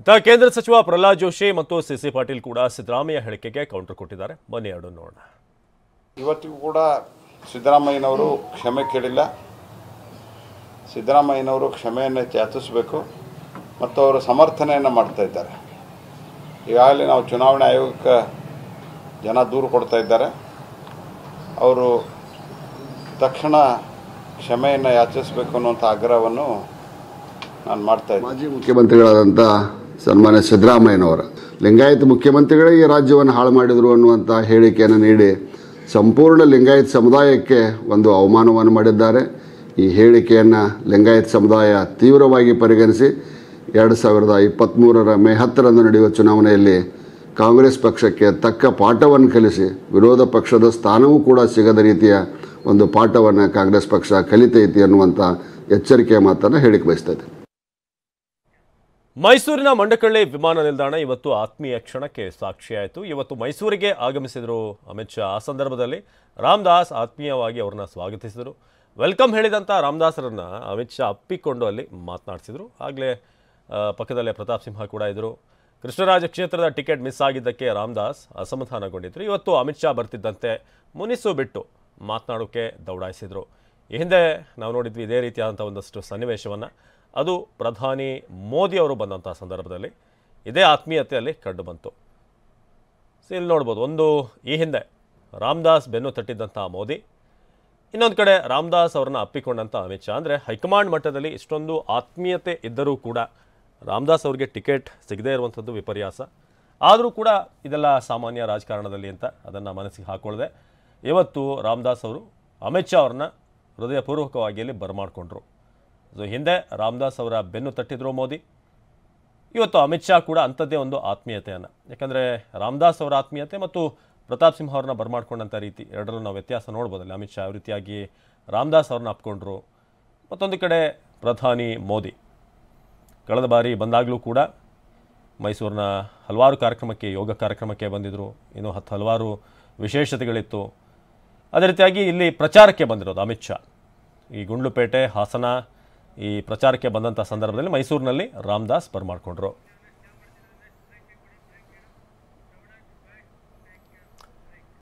ಇತ್ತ ಕೇಂದ್ರ ಸಚಿವ ಪ್ರಹ್ಲಾದ್ ಜೋಶಿ ಮತ್ತು ಸಿಸಿ ಪಾಟೀಲ್ ಕೂಡ ಸಿದ್ದರಾಮಯ್ಯ ಹೇಳಿಕೆಗೆ ಕೌಂಟರ್ ಕೊಟ್ಟಿದ್ದಾರೆ ಬನ್ನಿ ಎರಡು ನೋಡೋಣ ಇವತ್ತಿಗೂ ಕೂಡ ಸಿದ್ದರಾಮಯ್ಯನವರು ಕ್ಷಮೆ ಕೇಳಿಲ್ಲ ಸಿದ್ದರಾಮಯ್ಯನವರು ಕ್ಷಮೆಯನ್ನು ಯಾಚಿಸಬೇಕು ಮತ್ತು ಅವರು ಸಮರ್ಥನೆಯನ್ನು ಮಾಡ್ತಾ ಇದ್ದಾರೆ ಈಗಾಗಲೇ ನಾವು ಚುನಾವಣೆ ಆಯೋಗಕ್ಕೆ ಜನ ದೂರು ಕೊಡ್ತಾ ಇದ್ದಾರೆ ಅವರು ತಕ್ಷಣ ಕ್ಷಮೆಯನ್ನು ಯಾಚಿಸಬೇಕು ಅನ್ನುವಂಥ ಆಗ್ರಹವನ್ನು ನಾನು ಮಾಡ್ತಾ ಇದ್ದೀನಿ ಮಾಜಿ ಮುಖ್ಯಮಂತ್ರಿಗಳಾದಂಥ ಸನ್ಮಾನ್ಯ ಸಿದ್ದರಾಮಯ್ಯನವರ ಲಿಂಗಾಯತ ಮುಖ್ಯಮಂತ್ರಿಗಳೇ ಈ ರಾಜ್ಯವನ್ನು ಹಾಳು ಮಾಡಿದರು ಅನ್ನುವಂಥ ಹೇಳಿಕೆಯನ್ನು ನೀಡಿ ಸಂಪೂರ್ಣ ಲಿಂಗಾಯತ ಸಮುದಾಯಕ್ಕೆ ಒಂದು ಅವಮಾನವನ್ನು ಮಾಡಿದ್ದಾರೆ ಈ ಹೇಳಿಕೆಯನ್ನು ಲಿಂಗಾಯತ ಸಮುದಾಯ ತೀವ್ರವಾಗಿ ಪರಿಗಣಿಸಿ ಎರಡು ಸಾವಿರದ ಇಪ್ಪತ್ತ್ಮೂರರ ಮೇ ಹತ್ತರಂದು ನಡೆಯುವ ಚುನಾವಣೆಯಲ್ಲಿ ಕಾಂಗ್ರೆಸ್ ಪಕ್ಷಕ್ಕೆ ತಕ್ಕ ಪಾಠವನ್ನು ಕಲಿಸಿ ವಿರೋಧ ಪಕ್ಷದ ಸ್ಥಾನವೂ ಕೂಡ ಸಿಗದ ರೀತಿಯ ಒಂದು ಪಾಠವನ್ನು ಕಾಂಗ್ರೆಸ್ ಪಕ್ಷ ಕಲಿತೈತಿ ಅನ್ನುವಂಥ ಎಚ್ಚರಿಕೆಯ ಮಾತನ್ನು ಹೇಳಿಕೆ ಬಯಸ್ತೈತೆ ಮೈಸೂರಿನ ಮಂಡಕಳ್ಳಿ ವಿಮಾನ ನಿಲ್ದಾಣ ಇವತ್ತು ಆತ್ಮೀಯ ಕ್ಷಣಕ್ಕೆ ಸಾಕ್ಷಿಯಾಯಿತು ಇವತ್ತು ಮೈಸೂರಿಗೆ ಆಗಮಿಸಿದರು ಅಮಿತ್ ಶಾ ಆ ಸಂದರ್ಭದಲ್ಲಿ ರಾಮದಾಸ್ ಆತ್ಮೀಯವಾಗಿ ಅವರನ್ನ ಸ್ವಾಗತಿಸಿದರು ವೆಲ್ಕಮ್ ಹೇಳಿದಂಥ ರಾಮದಾಸರನ್ನ ಅಮಿತ್ ಶಾ ಅಪ್ಪಿಕೊಂಡು ಅಲ್ಲಿ ಮಾತನಾಡಿಸಿದರು ಆಗಲೇ ಪಕ್ಕದಲ್ಲೇ ಪ್ರತಾಪ್ ಸಿಂಹ ಕೂಡ ಇದ್ದರು ಕೃಷ್ಣರಾಜ ಕ್ಷೇತ್ರದ ಟಿಕೆಟ್ ಮಿಸ್ ಆಗಿದ್ದಕ್ಕೆ ರಾಮದಾಸ್ ಅಸಮಾಧಾನಗೊಂಡಿದ್ದರು ಇವತ್ತು ಅಮಿತ್ ಶಾ ಬರ್ತಿದ್ದಂತೆ ಮುನಿಸು ಬಿಟ್ಟು ಮಾತನಾಡೋಕ್ಕೆ ದೌಡಾಯಿಸಿದರು ಈ ಹಿಂದೆ ನಾವು ನೋಡಿದ್ವಿ ಇದೇ ರೀತಿಯಾದಂಥ ಒಂದಷ್ಟು ಸನ್ನಿವೇಶವನ್ನು ಅದು ಪ್ರಧಾನಿ ಮೋದಿ ಅವರು ಬಂದಂಥ ಸಂದರ್ಭದಲ್ಲಿ ಇದೇ ಆತ್ಮೀಯತೆಯಲ್ಲಿ ಕಂಡು ಬಂತು ಸೊ ಇಲ್ಲಿ ನೋಡ್ಬೋದು ಒಂದು ಈ ಹಿಂದೆ ರಾಮದಾಸ್ ಬೆನ್ನು ತಟ್ಟಿದ್ದಂಥ ಮೋದಿ ಇನ್ನೊಂದು ಕಡೆ ರಾಮದಾಸ್ ಅವರನ್ನ ಅಪ್ಪಿಕೊಂಡಂಥ ಅಮಿತ್ ಶಾ ಅಂದರೆ ಹೈಕಮಾಂಡ್ ಮಟ್ಟದಲ್ಲಿ ಇಷ್ಟೊಂದು ಆತ್ಮೀಯತೆ ಇದ್ದರೂ ಕೂಡ ರಾಮದಾಸ್ ಅವರಿಗೆ ಟಿಕೆಟ್ ಸಿಗದೇ ಇರುವಂಥದ್ದು ವಿಪರ್ಯಾಸ ಆದರೂ ಕೂಡ ಇದೆಲ್ಲ ಸಾಮಾನ್ಯ ರಾಜಕಾರಣದಲ್ಲಿ ಅಂತ ಅದನ್ನು ಮನಸ್ಸಿಗೆ ಹಾಕೊಳ್ಳದೆ ಇವತ್ತು ರಾಮದಾಸ್ ಅವರು ಅಮಿತ್ ಶಾ ಅವ್ರನ್ನ ಹೃದಯಪೂರ್ವಕವಾಗಿ ಅಲ್ಲಿ ಬರಮಾಡಿಕೊಂಡ್ರು ಸೊ ಹಿಂದೆ ರಾಮದಾಸ್ ಅವರ ಬೆನ್ನು ತಟ್ಟಿದ್ರು ಮೋದಿ ಇವತ್ತು ಅಮಿತ್ ಶಾ ಕೂಡ ಅಂಥದ್ದೇ ಒಂದು ಆತ್ಮೀಯತೆಯನ್ನು ಯಾಕಂದರೆ ರಾಮದಾಸ್ ಅವರ ಆತ್ಮೀಯತೆ ಮತ್ತು ಪ್ರತಾಪ್ ಸಿಂಹ ಅವ್ರನ್ನ ಬರಮಾಡ್ಕೊಂಡಂಥ ರೀತಿ ಎರಡರಲ್ಲೂ ನಾವು ವ್ಯತ್ಯಾಸ ನೋಡ್ಬೋದಲ್ಲ ಅಮಿತ್ ಶಾ ಯಾವ ರೀತಿಯಾಗಿ ರಾಮದಾಸ್ ಅವ್ರನ್ನ ಅಪ್ಕೊಂಡ್ರು ಮತ್ತೊಂದು ಕಡೆ ಪ್ರಧಾನಿ ಮೋದಿ ಕಳೆದ ಬಾರಿ ಬಂದಾಗಲೂ ಕೂಡ ಮೈಸೂರಿನ ಹಲವಾರು ಕಾರ್ಯಕ್ರಮಕ್ಕೆ ಯೋಗ ಕಾರ್ಯಕ್ರಮಕ್ಕೆ ಬಂದಿದ್ದರು ಇನ್ನು ಹತ್ತು ಹಲವಾರು ವಿಶೇಷತೆಗಳಿತ್ತು ಅದೇ ರೀತಿಯಾಗಿ ಇಲ್ಲಿ ಪ್ರಚಾರಕ್ಕೆ ಬಂದಿರೋದು ಅಮಿತ್ ಶಾ ಈ ಗುಂಡ್ಲುಪೇಟೆ ಹಾಸನ ಈ ಪ್ರಚಾರಕ್ಕೆ ಬಂದಂಥ ಸಂದರ್ಭದಲ್ಲಿ ಮೈಸೂರಿನಲ್ಲಿ ರಾಮದಾಸ್ ಬರಮಾಡ್ಕೊಂಡ್ರು